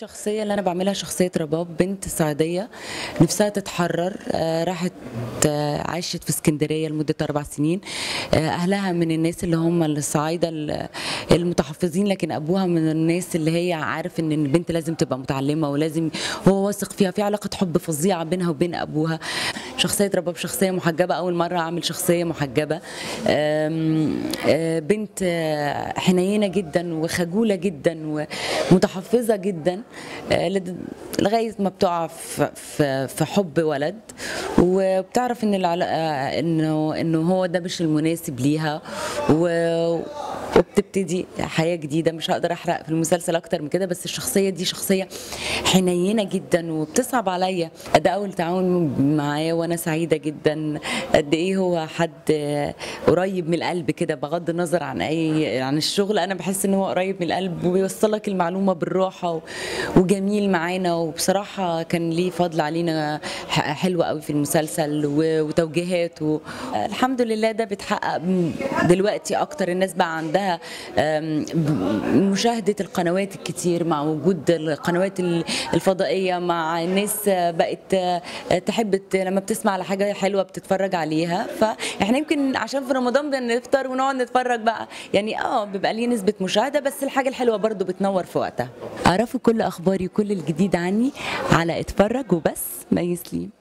الشخصية اللي أنا بعملها شخصية رباب بنت صعيدية نفسها تتحرر آه، راحت آه، عاشت في اسكندرية لمدة أربع سنين آه، أهلها من الناس اللي هم الصعايدة ال- المتحفظين لكن أبوها من الناس اللي هي عارف إن البنت لازم تبقى متعلمة ولازم هو واثق فيها في علاقة حب فظيعة بينها وبين أبوها شخصية رباب شخصية محجبة أول مرة أعمل شخصية محجبة آم، آه، بنت آه، حنينة جدا وخجولة جدا ومتحفظة جدا آه، لد- لغاية ما بتقع في- في في حب ولد وبتعرف ان العلاقة انه انه هو ده مش المناسب ليها و وبتبتدي حياة جديدة مش هقدر أحرق في المسلسل أكتر من كده بس الشخصية دي شخصية حنينة جدا وبتصعب عليا ده أول تعاون معاه وأنا سعيدة جدا قد إيه هو حد قريب من القلب كده بغض النظر عن أي عن الشغل أنا بحس إن هو قريب من القلب وبيوصلك المعلومة بالراحة و- وجميل معانا وبصراحة كان ليه فضل علينا ح- حلو قوي في المسلسل و- وتوجيهات و- الحمد لله ده بيتحقق م- دلوقتي أكتر الناس بقى عندها أم، ب- مشاهدة القنوات الكتير مع وجود القنوات ال- الفضائية مع الناس بقت تحب ت- لما بتسمع على حاجة حلوة بتتفرج عليها فاحنا يمكن عشان في رمضان بنفطر ونقعد نتفرج بقى يعني اه بيبقى ليه نسبة مشاهدة بس الحاجة الحلوة برضو بتنور في وقتها اعرفوا كل اخباري وكل الجديد عني على اتفرج وبس مي سليم